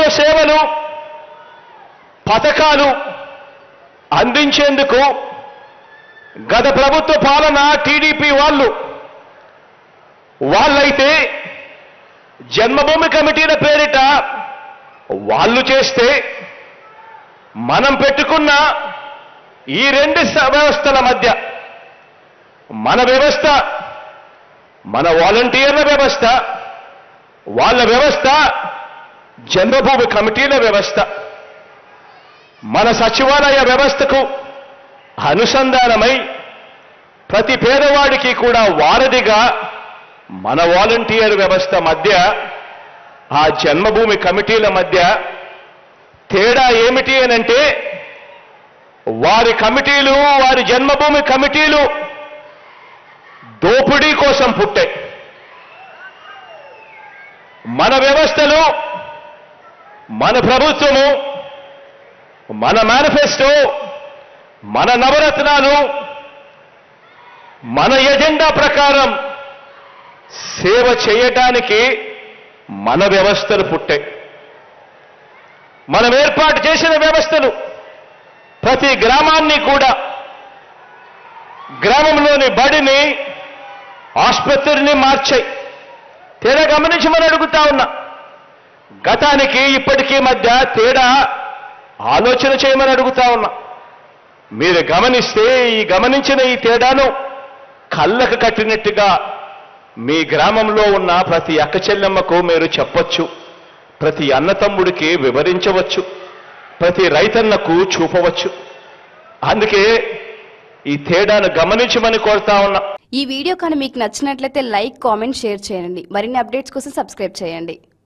సేవలు పథకాలు అందించేందుకు గత ప్రభుత్వ పాలన టీడీపీ వాళ్ళు వాళ్ళైతే జన్మభూమి కమిటీల పేరిట వాళ్ళు చేస్తే మనం పెట్టుకున్న ఈ రెండు స- వ్యవస్థల మధ్య మన వ్యవస్థ మన వాలంటీర్ల వ్యవస్థ వాళ్ళ వ్యవస్థ జన్మభూమి కమిటీల వ్యవస్థ మన సచివాలయ వ్యవస్థకు అనుసంధానమై ప్రతి పేదవాడికి కూడా వారధిగా మన వాలంటీర్ వ్యవస్థ మధ్య ఆ జన్మభూమి కమిటీల మధ్య తేడా ఏమిటి అనంటే వారి కమిటీలు వారి జన్మభూమి కమిటీలు దోపిడీ కోసం పుట్టాయి మన వ్యవస్థలు మన ప్రభుత్వము మన మేనిఫెస్టో మన నవరత్నాలు మన ఎజెండా ప్రకారం సేవ చేయటానికి మన వ్యవస్థలు పుట్టాయి మనం ఏర్పాటు చేసిన వ్యవస్థలు ప్రతి గ్రామాన్ని కూడా గ్రామంలోని బడిని ఆసుపత్రిని మార్చాయి తేడా గమనించమని అడుగుతా ఉన్నా గతానికి ఇప్పటికీ మధ్య తేడా ఆలోచన చేయమని అడుగుతా ఉన్నా మీరు గమనిస్తే ఈ గమనించిన ఈ తేడాను కళ్ళకు కట్టినట్టుగా మీ గ్రామంలో ఉన్న ప్రతి అక్క చెల్లెమ్మకు మీరు చెప్పొచ్చు ప్రతి అన్నతమ్ముడికి వివరించవచ్చు ప్రతి రైతన్నకు చూపవచ్చు అందుకే ఈ తేడాను గమనించమని కోరుతా ఉన్నా ఈ వీడియో కానీ మీకు నచ్చినట్లయితే లైక్ కామెంట్ షేర్ చేయండి మరిన్ని అప్డేట్స్ కోసం సబ్స్క్రైబ్ చేయండి